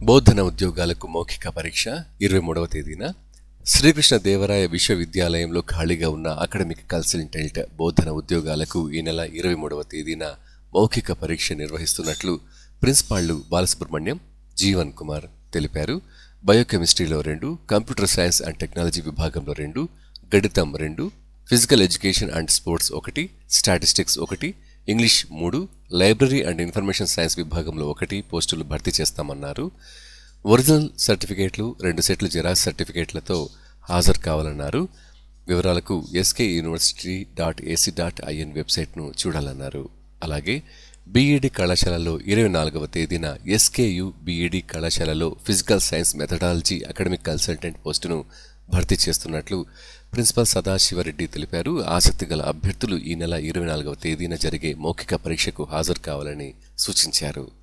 బోధన ఉద్యోగాలకు మౌఖిక పరీక్ష ఇరవై మూడవ తేదీన శ్రీకృష్ణ దేవరాయ విశ్వవిద్యాలయంలో ఖాళీగా ఉన్న అకాడమిక్ కన్సల్టెంట్ బోధన ఉద్యోగాలకు ఈ నెల ఇరవై మూడవ తేదీన మౌఖిక పరీక్ష నిర్వహిస్తున్నట్లు ప్రిన్సిపాళ్లు బాలసుబ్రహ్మణ్యం జీవన్ కుమార్ తెలిపారు బయోకెమిస్ట్రీలో రెండు కంప్యూటర్ సైన్స్ అండ్ టెక్నాలజీ విభాగంలో రెండు గణితం రెండు ఫిజికల్ ఎడ్యుకేషన్ అండ్ స్పోర్ట్స్ ఒకటి స్టాటిస్టిక్స్ ఒకటి ఇంగ్లీష్ మూడు లైబ్రరీ అండ్ ఇన్ఫర్మేషన్ సైన్స్ విభాగంలో ఒకటి పోస్టులు భర్తీ చేస్తామన్నారు ఒరిజినల్ సర్టిఫికేట్లు రెండు సెట్లు జెరాక్స్ సర్టిఫికేట్లతో హాజరు కావాలన్నారు వివరాలకు SK university dot AC dot IN వెబ్సైట్ను చూడాలన్నారు అలాగే బీఈడి కళాశాలలో ఇరవై నాలుగవ తేదీన ఎస్కేయు బీఈడి కళాశాలలో physical science methodology academic consultant పోస్టును భర్తీ చేస్తున్నట్లు ప్రిన్సిపల్ సదాశివరెడ్డి తెలిపారు ఆసక్తి గల అభ్యర్థులు ఈ నెల ఇరవై నాలుగవ తేదీన జరిగే మౌఖిక పరీక్షకు హాజరు కావాలని సూచించారు